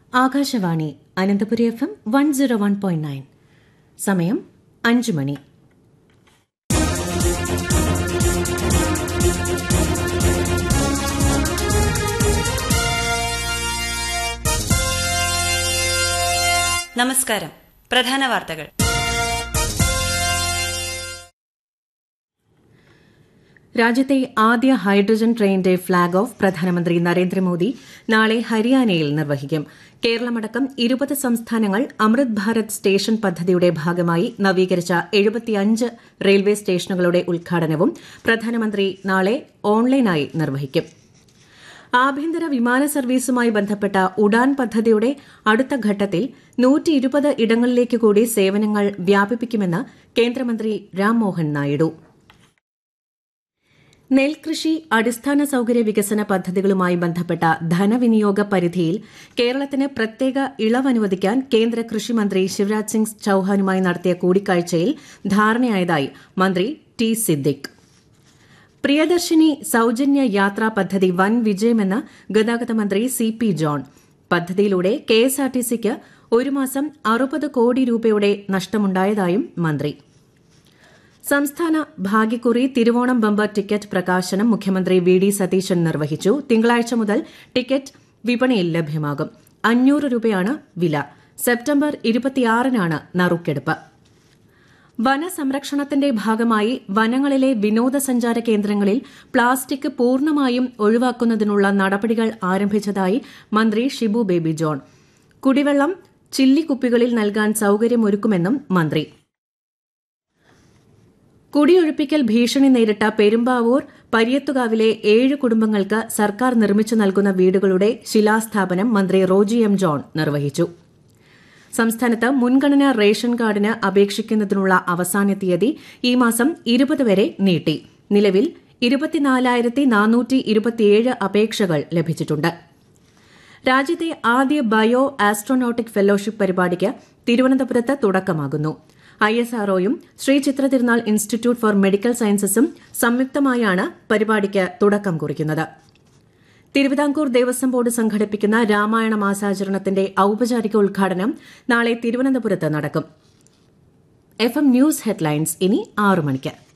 Akashvani Ananthapuri F M one zero one point nine സമയം അഞ്ച് മണി നമസ്കാരം പ്രധാന വാർത്തകൾ രാജ്യത്തെ ആദ്യ ഹൈഡ്രജൻ ട്രെയിനിന്റെ ഫ്ളാഗ് ഓഫ് പ്രധാനമന്ത്രി നരേന്ദ്രമോദി നാളെ ഹരിയാനയിൽ നിർവഹിക്കും കേരളമടക്കം ഇരുപത് സംസ്ഥാനങ്ങൾ അമൃത് ഭാരത് സ്റ്റേഷൻ പദ്ധതിയുടെ ഭാഗമായി നവീകരിച്ച എഴുപത്തിയഞ്ച് റെയിൽവേ സ്റ്റേഷനുകളുടെ ഉദ്ഘാടനവും പ്രധാനമന്ത്രി നാളെ ഓൺലൈനായി നിർവഹിക്കും ആഭ്യന്തര വിമാന സർവീസുമായി ബന്ധപ്പെട്ട ഉഡാൻ പദ്ധതിയുടെ അടുത്ത ഘട്ടത്തിൽ നൂറ്റി ഇരുപത് ഇടങ്ങളിലേക്ക് കൂടി സേവനങ്ങൾ വ്യാപിപ്പിക്കുമെന്ന് കേന്ദ്രമന്ത്രി രാംമോഹൻ നായിഡു നെൽകൃഷി അടിസ്ഥാന സൌകര്യ വികസന പദ്ധതികളുമായി ബന്ധപ്പെട്ട ധനവിനിയോഗ പരിധിയിൽ കേരളത്തിന് പ്രത്യേക ഇളവ് അനുവദിക്കാൻ കേന്ദ്ര കൃഷിമന്ത്രി ശിവരാജ് സിംഗ് ചൌഹാനുമായി നടത്തിയ കൂടിക്കാഴ്ചയിൽ ധാരണയായതായി മന്ത്രി ടി സിദ്ദിഖ് പ്രിയദർശിനി സൌജന്യ യാത്രാ പദ്ധതി വൻ വിജയമെന്ന് ഗതാഗത മന്ത്രി സി പി ജോൺ പദ്ധതിയിലൂടെ കെഎസ്ആർടിസിക്ക് ഒരു മാസം അറുപത് കോടി രൂപയുടെ നഷ്ടമുണ്ടായതായും മന്ത്രി സംസ്ഥാന ഭാഗ്യക്കുറി തിരുവോണം ബമ്പർ ടിക്കറ്റ് പ്രകാശനം മുഖ്യമന്ത്രി വി ഡി സതീശൻ നിർവഹിച്ചു തിങ്കളാഴ്ച മുതൽ ടിക്കറ്റ് വിപണിയിൽ ലഭ്യമാകും അഞ്ഞൂറ് രൂപയാണ് വില സെപ്റ്റംബർ ഇരുപത്തിയാറിനാണ് നറുക്കെടുപ്പ് വനസംരക്ഷണത്തിന്റെ ഭാഗമായി വനങ്ങളിലെ വിനോദസഞ്ചാര കേന്ദ്രങ്ങളിൽ പ്ലാസ്റ്റിക് പൂർണ്ണമായും ഒഴിവാക്കുന്നതിനുള്ള നടപടികൾ ആരംഭിച്ചതായി മന്ത്രി ഷിബു ബേബി ജോൺ കുടിവെള്ളം ചില്ലിക്കുപ്പികളിൽ നൽകാൻ സൌകര്യമൊരുക്കുമെന്നും മന്ത്രി കുടിയൊഴിപ്പിക്കൽ ഭീഷണി നേരിട്ട പെരുമ്പാവൂർ പരിയത്തുകാവിലെ ഏഴ് കുടുംബങ്ങൾക്ക് സർക്കാർ നിർമ്മിച്ചു നൽകുന്ന വീടുകളുടെ ശിലാസ്ഥാപനം മന്ത്രി റോജി എം ജോൺ നിർവഹിച്ചു സംസ്ഥാനത്ത് മുൻഗണനാ റേഷൻ കാർഡിന് അപേക്ഷിക്കുന്നതിനുള്ള അവസാന തീയതി ഈ മാസം ഇരുപത് വരെ നീട്ടി നിലവിൽ ഇരുപത്തിനാലായിരത്തി നാനൂറ്റി ഇരുപത്തിയേഴ് അപേക്ഷകൾ ലഭിച്ചിട്ടുണ്ട് രാജ്യത്തെ ആദ്യ ബയോ ആസ്ട്രോനോട്ടിക് ഫെലോഷിപ്പ് പരിപാടിക്ക് തിരുവനന്തപുരത്ത് തുടക്കമാകുന്നു ഐ എസ് ആർഒയും Sree Chitra Thirunal institute four medical സയൻസസും സംയുക്തമായാണ് പരിപാടിക്ക് തുടക്കം കുറിക്കുന്നത് തിരുവിതാംകൂർ ദേവസ്വം ബോർഡ് സംഘടിപ്പിക്കുന്ന രാമായണ മാസാചരണത്തിന്റെ ഔപചാരിക ഉദ്ഘാടനം നാളെ തിരുവനന്തപുരത്ത് നടക്കും എഫ് എം ന്യൂസ് ഹെഡ്ലൈൻസ് ഇനി ആറു മണിക്ക്